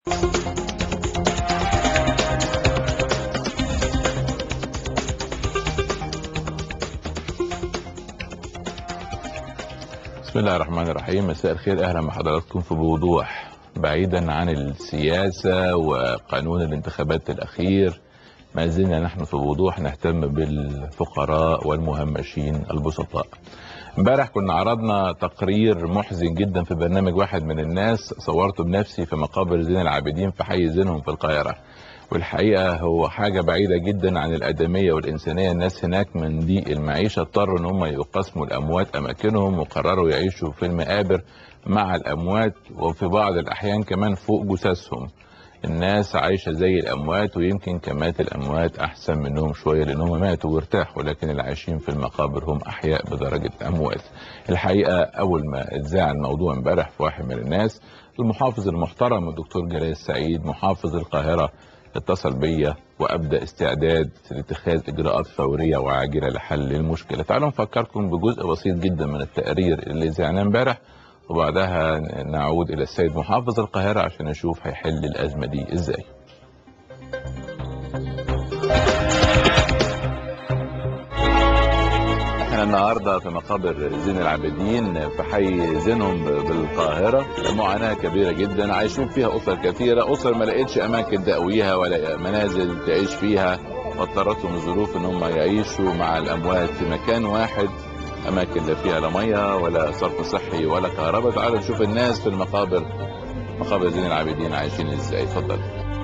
بسم الله الرحمن الرحيم مساء الخير اهلا بحضراتكم في بوضوح بعيدا عن السياسة وقانون الانتخابات الاخير ما زلنا نحن في وضوح نهتم بالفقراء والمهمشين البسطاء امبارح كنا عرضنا تقرير محزن جدا في برنامج واحد من الناس صورته بنفسي في مقابر زين العابدين في حي زينهم في القاهرة والحقيقة هو حاجة بعيدة جدا عن الآدمية والإنسانية الناس هناك من ضيق المعيشة اضطروا إن هم يقسموا الأموات أماكنهم وقرروا يعيشوا في المقابر مع الأموات وفي بعض الأحيان كمان فوق جثثهم الناس عايشة زي الأموات ويمكن كمات الأموات أحسن منهم شوية لأنهم ماتوا وارتاحوا لكن اللي عايشين في المقابر هم أحياء بدرجة أموات الحقيقة أول ما اتذاع الموضوع امبارح في واحد من الناس المحافظ المحترم الدكتور جلال السعيد محافظ القاهرة اتصل بيا وابدا استعداد لاتخاذ اجراءات فوريه وعاجله لحل المشكله تعالوا نفكركم بجزء بسيط جدا من التقرير اللي زعناه امبارح وبعدها نعود الى السيد محافظ القاهره عشان نشوف هيحل الازمه دي ازاي احنا النهارده في مقابر زين العابدين في حي زينهم بالقاهره معاناه كبيره جدا عايشين فيها اسر كثيره اسر ما لقيتش اماكن تأويها ولا منازل تعيش فيها واضطرتهم الظروف ان هم يعيشوا مع الاموات في مكان واحد اماكن لا فيها لا ميه ولا صرف صحي ولا كهرباء تعالوا نشوف الناس في المقابر مقابر زين العابدين عايشين ازاي اتفضل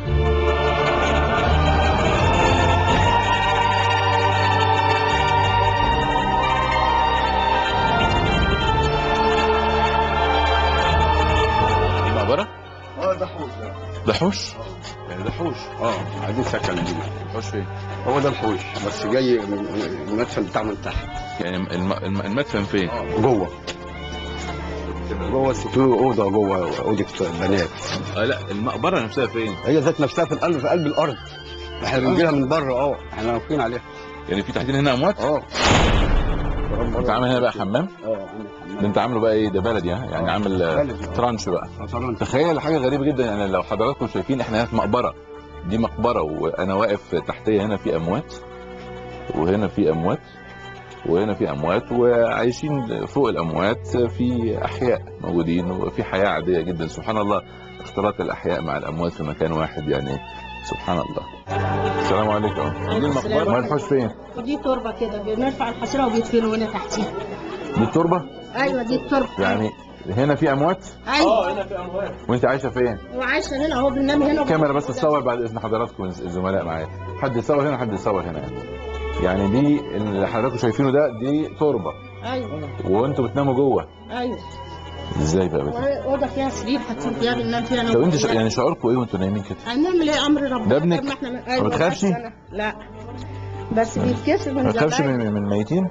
مقبره اه ده حوش ده دحوش يعني دحوش اه عايزين سكن جديد دحوش فين هو ده الحوش بس جاي من من المدفن بتاع من تحت يعني الم... الم... المدفن فين اه جوه جوه في اوضه جوه اوضه بنات اه لا المقبره نفسها فين هي ذات نفسها في القلب في قلب الارض احنا بنجيلها من بره اه احنا واقفين عليها يعني في تحتين هنا اموات اه انت عامل هنا بقى حمام اه عامل ده حمام انت عامله بقى ايه ده بلدي ها يعني آه. عامل بلدي، آه. ترانش بقى مثلا تخيل حاجه غريبه جدا يعني لو حضراتكم شايفين احنا هنا في مقبره دي مقبره وانا واقف تحتيه هنا في اموات وهنا في اموات وهنا في اموات وعايشين فوق الاموات في احياء موجودين وفي حياه عاديه جدا سبحان الله اختلاط الاحياء مع الاموات في مكان واحد يعني سبحان الله السلام عليكم دي المقبره ما الحوش فين ودي تربه كده بنرفع الحصيره وبيدفنوا هنا تحتيها دي التربه ايوه دي التربه يعني هنا في اموات ايوه هنا في اموات وانت عايشه فين وعايشه هنا اهو بننام هنا الكاميرا بس تصور بعد اذن حضراتكم الزملاء معايا حد يصور هنا حد يصور هنا يعني يعني دي اللي حضراتكم شايفينه ده دي تربه ايوه وانتوا بتناموا جوه ايوه ازاي بقى بت... اوضه فيها سرير حاطين فيها بننام فيها انا طب انت ش... وأخويا. يعني شعوركم ايه وانتوا نايمين كده هنعمل ايه امر ربنا ده ابنك؟ طب ما احنا ما ايوه بتخافش؟ بس أنا- لا بس بيتكسر من ما تخافش زمان. من من الميتين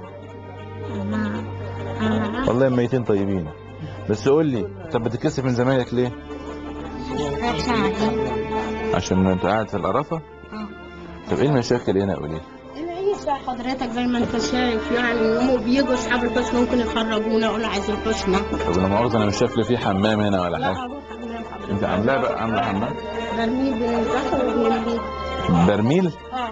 والله الميتين طيبين بس قول لي طب بتتكسف من زمايلك ليه عشان انت قاعد في القرافه طب ايه المشاكل هنا قولي العيش بقى حضرتك زي ما انت شايف يعني هم بيجوا اصحاب الحسن ممكن يخرجونا يقولوا عايزين حسنى طب انا مؤاخذه انا مش شايف لي في حمام هنا ولا لا حاجه اهو حمام حضرتك. انت عاملاه بقى عامله حمام برميل بنفتحه وبنمليه برميل اه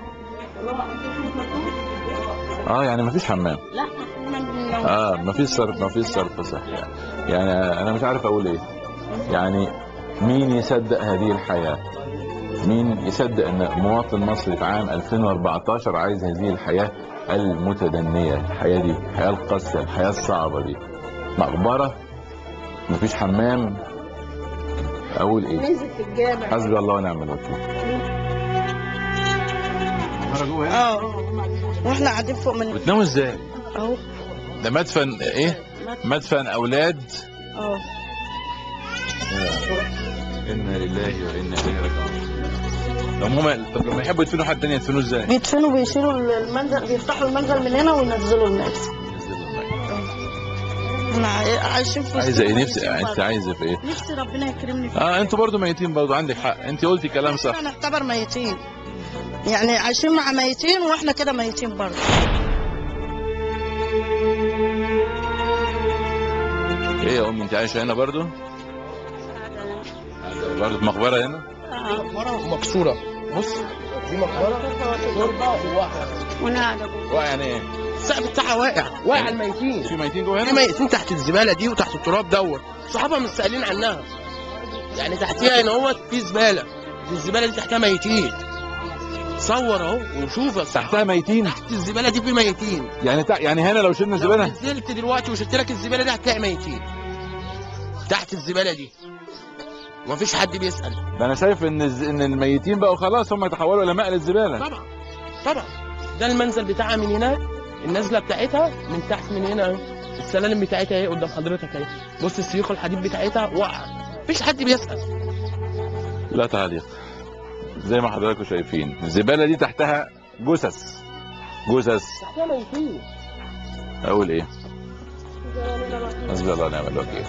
اه يعني مفيش حمام لا حمام بننام. اه مفيش صرف مفيش صرف صحي يعني. يعني انا مش عارف اقول ايه يعني مين يصدق هذه الحياه مين يصدق ان مواطن مصري في عام 2014 عايز هذه الحياه المتدنيه الحياه دي الحياه القاسيه الحياه الصعبه دي مقبره مفيش حمام اقول ايه ننزل في الجامع حسبي الله ونعم الوكيل اه واحنا قاعدين فوق من بتناموا ازاي اهو ده مدفن ايه مدفن اولاد اه انا لله وانا اليه راجعون طب هم طب لما يحبوا يدفنوا حد تاني يدفنوه ازاي؟ بيدفنوا بيشيلوا المنزل بيفتحوا المنزل من هنا وينزلوا الناس احنا عاي- عايشين في عايزه ايه وسطهم نفسي عايشين انت برضه. عايزه في ايه؟ نفسي ربنا يكرمني في اه انتوا برضو ميتين برضو عندك حق انت قلتي كلام صح احنا نعتبر ميتين يعني عايشين مع ميتين واحنا كده ميتين برضه ايه يا امي انت عايشه هنا برضو؟ برضه مقبره هنا آه. مقبره مكسوره بص دي مقبره تربه وواقعه وانا قاعده جوه واقع يعني ايه السقف بتاعها واقع واقع الميتين في ميتين جوه في هنا ميتين تحت الزباله دي وتحت التراب دوت صحابها مش سائلين عنها يعني تحتيها هنا هو في زباله دي الزباله دي تحتها ميتين صور اهو وشوف يا صاحبي. تحتها ميتين تحت الزباله دي في ميتين يعني تع... يعني هنا لو شلنا لو الزباله نزلت دلوقتي وشلت لك الزباله دي هتلاقي ميتين تحت الزباله دي ومفيش حد بيسال ده انا شايف ان الز... ان الميتين بقوا خلاص هم يتحولوا الى ماء للزباله طبعا طبعا ده المنزل بتاعها من هناك النزله بتاعتها من تحت من هنا اهي. السلالم بتاعتها اهي قدام حضرتك اهي بص السيوخ الحديد بتاعتها واقعه مفيش حد بيسال لا تعليق زي ما حضراتكم شايفين الزباله دي تحتها جثث جثث تحتها ميتين اقول ايه حسبي الله ونعم الوكيل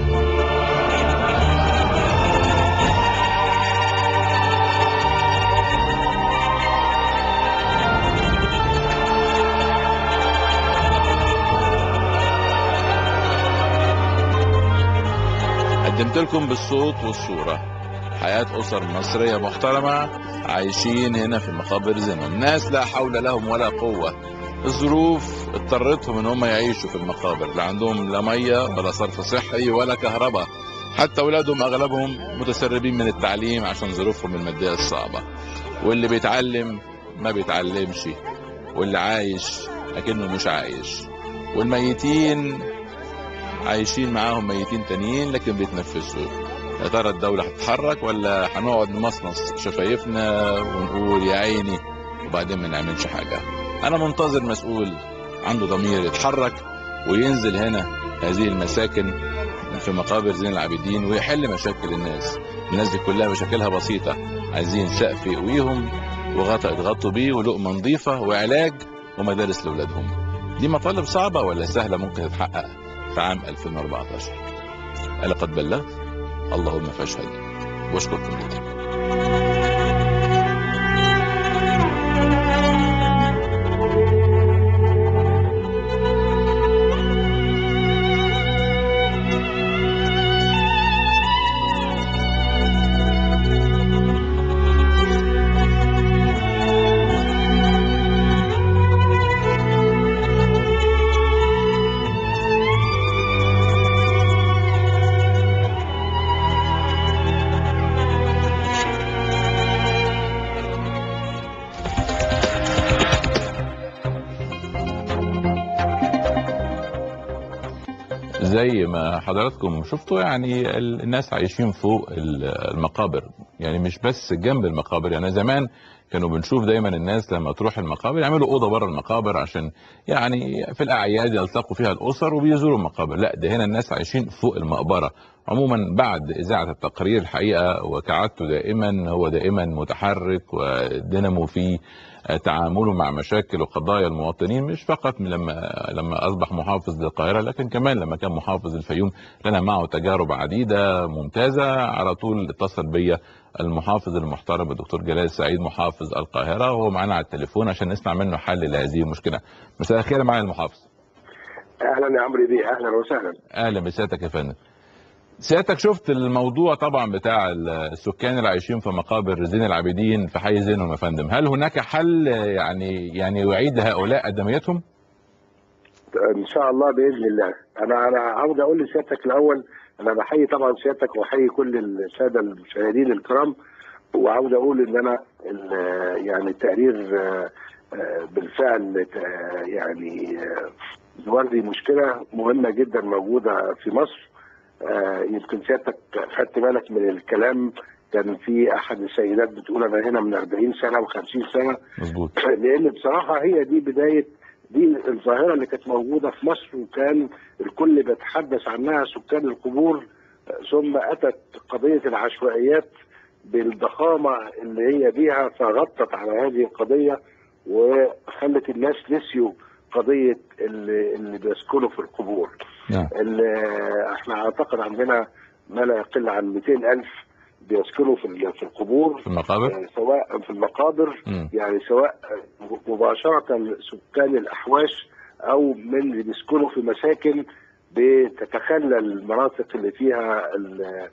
قدمت لكم بالصوت والصورة حياة أسر مصرية محترمة عايشين هنا في مقابر زمن ناس لا حول لهم ولا قوة الظروف اضطرتهم ان هم يعيشوا في المقابر لا عندهم لا ميه ولا صرف صحي ولا كهرباء حتى اولادهم اغلبهم متسربين من التعليم عشان ظروفهم الماديه الصعبه واللي بيتعلم ما بيتعلمش واللي عايش اكنه مش عايش والميتين عايشين معاهم ميتين تانيين لكن بيتنفسوا يا ترى الدولة هتتحرك ولا هنقعد نمصمص شفايفنا ونقول يا عيني وبعدين ما نعملش حاجة أنا منتظر مسؤول عنده ضمير يتحرك وينزل هنا هذه المساكن في مقابر زين العابدين ويحل مشاكل الناس الناس دي كلها مشاكلها بسيطة عايزين سقف يقويهم وغطاء يتغطوا بيه ولقمة نظيفة وعلاج ومدارس لأولادهم دي مطالب صعبة ولا سهلة ممكن تتحقق في عام 2014 ألا قد بلغت اللهم فاشهد واشكركم جدا زي ما حضراتكم شفتوا يعني ال- الناس عايشين فوق ال- المقابر يعني مش بس جنب المقابر يعني زمان كانوا بنشوف دايما الناس لما تروح المقابر يعملوا اوضه بره المقابر عشان يعني في الاعياد يلتقوا فيها الاسر وبيزوروا المقابر لا ده هنا الناس عايشين فوق المقبره عموما بعد اذاعه التقرير الحقيقه وكعادته دائما هو دائما متحرك ودينامو في تعامله مع مشاكل وقضايا المواطنين مش فقط من لما لما اصبح محافظ للقاهره لكن كمان لما كان محافظ الفيوم لنا معه تجارب عديده ممتازه على طول اتصل بيا المحافظ المحترم الدكتور جلال سعيد محافظ القاهره وهو معانا على التليفون عشان نسمع منه حل لهذه المشكله مساء الخير معالي المحافظ اهلا يا عمرو بيه اهلا وسهلا اهلا بسيادتك يا فندم سيادتك شفت الموضوع طبعا بتاع السكان اللي عايشين في مقابر زين العابدين في حي زينهم يا فندم هل هناك حل يعني يعني يعيد هؤلاء ادميتهم ان شاء الله باذن الله انا انا عاوز اقول لسيادتك الاول انا بحيي طبعا سيادتك واحيي كل الساده المشاهدين الكرام وعاوز اقول ان انا ال- يعني التقرير آه، آه، بالفعل آه، يعني آه، يوري مشكله مهمه جدا موجوده في مصر آه، يمكن سيادتك خدت بالك من الكلام كان في احد السيدات بتقول انا هنا من 40 سنه و50 سنه مظبوط لان بصراحه هي دي بدايه دي الظاهره اللي كانت موجوده في مصر وكان الكل بيتحدث عنها سكان القبور ثم اتت قضيه العشوائيات بالضخامه اللي هي بيها فغطت على هذه القضيه وخلت الناس نسيوا قضيه اللي, اللي بيسكنوا في القبور. نعم ال- احنا اعتقد عندنا ما لا يقل عن 200 الف بيسكنوا في ال- في القبور في المقابر آه، سواء في المقابر مم. يعني سواء مباشرة سكان الأحواش أو من اللي بيسكنوا في مساكن بتتخلى المناطق اللي فيها ال-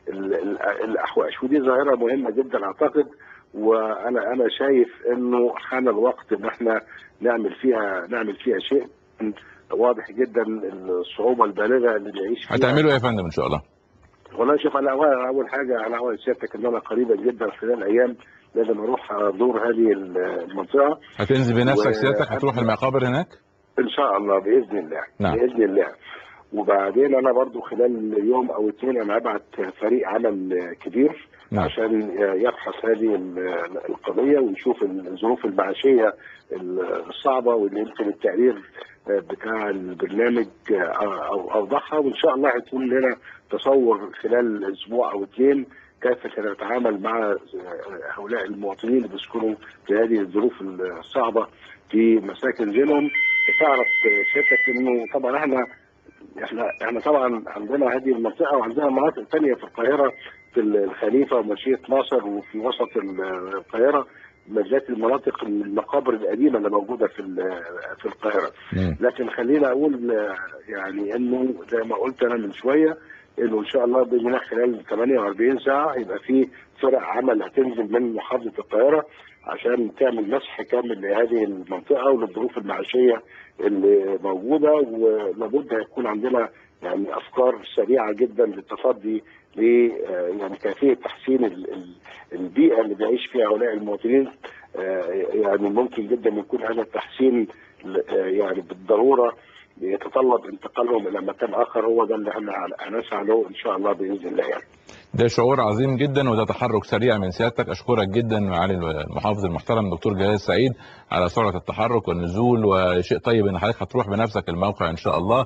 ال- ال- الاحواش ودي ظاهره مهمه جدا اعتقد وانا انا شايف انه حان الوقت ان احنا نعمل فيها نعمل فيها شيء واضح جدا الصعوبه البالغه اللي بيعيش فيها هتعملوا ايه يا فندم ان شاء الله والله شوف انا اول اول حاجه على اول سيادتك ان انا قريبا جدا خلال ايام لازم اروح ازور هذه المنطقه هتنزل بنفسك و- سيادتك هتروح المقابر هناك ان شاء الله باذن الله نعم. باذن الله وبعدين انا برضو خلال يوم او اثنين انا هبعت فريق عمل كبير نعم. عشان يبحث هذه ال- القضيه ويشوف الظروف المعيشيه الصعبه واللي يمكن التقرير بتاع البرنامج او اوضحها وان شاء الله هيكون لنا تصور خلال اسبوع او اثنين كيف سنتعامل مع هؤلاء المواطنين اللي بيسكنوا في هذه الظروف الصعبه في مساكن جنهم تعرف سيادتك انه طبعا احنا احنا احنا طبعا عندنا هذه المنطقه وعندنا مناطق ثانيه في القاهره في الخليفه ومشيئه ناصر وفي وسط القاهره بالذات المناطق المقابر القديمه اللي موجوده في ال- في القاهره مم. لكن خلينا اقول آه، يعني انه زي ما قلت انا من شويه انه ان شاء الله باذن الله خلال 48 ساعه هيبقى في فرق عمل هتنزل من محافظه القاهره عشان تعمل مسح كامل لهذه المنطقه وللظروف المعيشيه اللي موجوده ولابد هيكون عندنا يعني افكار سريعه جدا للتصدي ل آه، يعني كيفيه تحسين ال- ال- البيئه اللي بيعيش فيها هؤلاء المواطنين آه، يعني ممكن جدا يكون هذا التحسين ل- آه، يعني بالضروره يتطلب انتقالهم الى مكان اخر هو ده اللي احنا هنسعى له ان شاء الله باذن الله يعني. ده شعور عظيم جدا وده تحرك سريع من سيادتك اشكرك جدا معالي المحافظ المحترم دكتور جلال سعيد على سرعه التحرك والنزول وشيء طيب ان حضرتك هتروح بنفسك الموقع ان شاء الله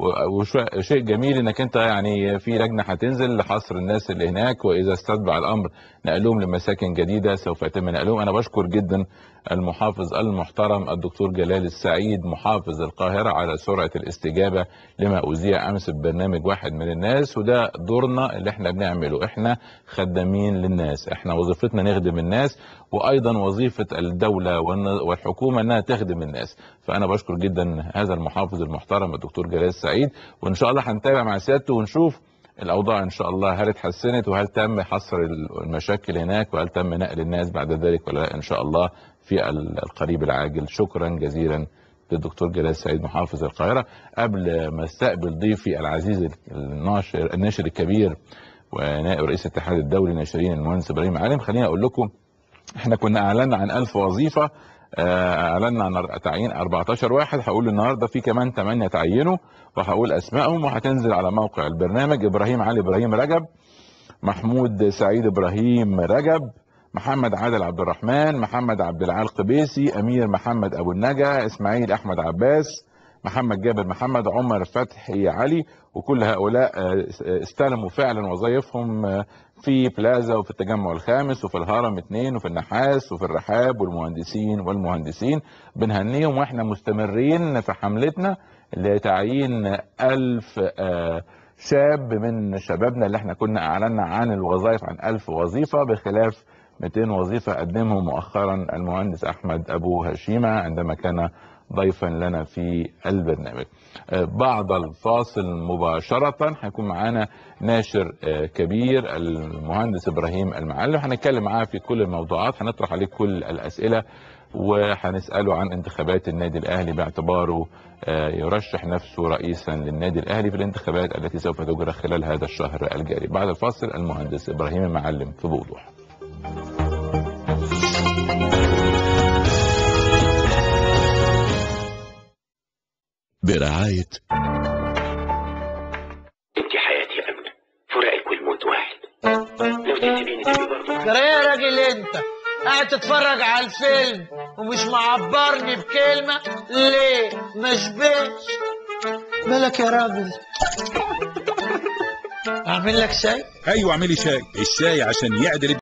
وشيء جميل انك انت يعني في لجنه هتنزل لحصر الناس اللي هناك واذا استتبع الامر نقلهم لمساكن جديده سوف يتم نقلهم انا بشكر جدا المحافظ المحترم الدكتور جلال السعيد محافظ القاهره على سرعه الاستجابه لما اذيع امس ببرنامج واحد من الناس وده دورنا اللي احنا بنعمله احنا خدامين للناس احنا وظيفتنا نخدم الناس وايضا وظيفه الدوله والن- والحكومه انها تخدم الناس فانا بشكر جدا هذا المحافظ المحترم الدكتور جلال السعيد وان شاء الله هنتابع مع سيادته ونشوف الاوضاع ان شاء الله هل اتحسنت وهل تم حصر المشاكل هناك وهل تم نقل الناس بعد ذلك ولا لا ان شاء الله في القريب العاجل شكرا جزيلا للدكتور جلال سعيد محافظ القاهره قبل ما استقبل ضيفي العزيز الناشر الناشر الكبير ونائب رئيس الاتحاد الدولي للناشرين المهندس ابراهيم علم خليني اقول لكم احنا كنا اعلنا عن 1000 وظيفه آه، اعلنا عن تعيين 14 واحد هقول النهارده في كمان 8 تعينوا وهقول اسمائهم وهتنزل على موقع البرنامج ابراهيم علي ابراهيم رجب محمود سعيد ابراهيم رجب محمد عادل عبد الرحمن محمد عبد العال قبيسي امير محمد ابو النجا اسماعيل احمد عباس محمد جابر محمد عمر فتحي علي وكل هؤلاء آه، استلموا فعلا وظائفهم آه، في بلازا وفي التجمع الخامس وفي الهرم اثنين وفي النحاس وفي الرحاب والمهندسين والمهندسين بنهنيهم واحنا مستمرين في حملتنا لتعيين ألف آه، شاب من شبابنا اللي احنا كنا اعلنا عن الوظائف عن ألف وظيفة بخلاف 200 وظيفة قدمهم مؤخرا المهندس أحمد أبو هشيمة عندما كان ضيفا لنا في البرنامج آه، بعد الفاصل مباشرة هيكون معانا ناشر آه، كبير المهندس إبراهيم المعلم هنتكلم معاه في كل الموضوعات هنطرح عليه كل الأسئلة وهنسأله عن انتخابات النادي الأهلي باعتباره آه، يرشح نفسه رئيسا للنادي الأهلي في الانتخابات التي سوف تجرى خلال هذا الشهر الجاري بعد الفاصل المهندس إبراهيم المعلم في بوضوح برعاية انت حياتي يا امنه فراقك والموت واحد لو تسيبيني تبقي برضه جرى يا راجل انت قاعد تتفرج على الفيلم ومش معبرني بكلمة ليه ما شبهش مالك يا راجل اعمل لك شاي ايوه اعملي شاي الشاي عشان يعدل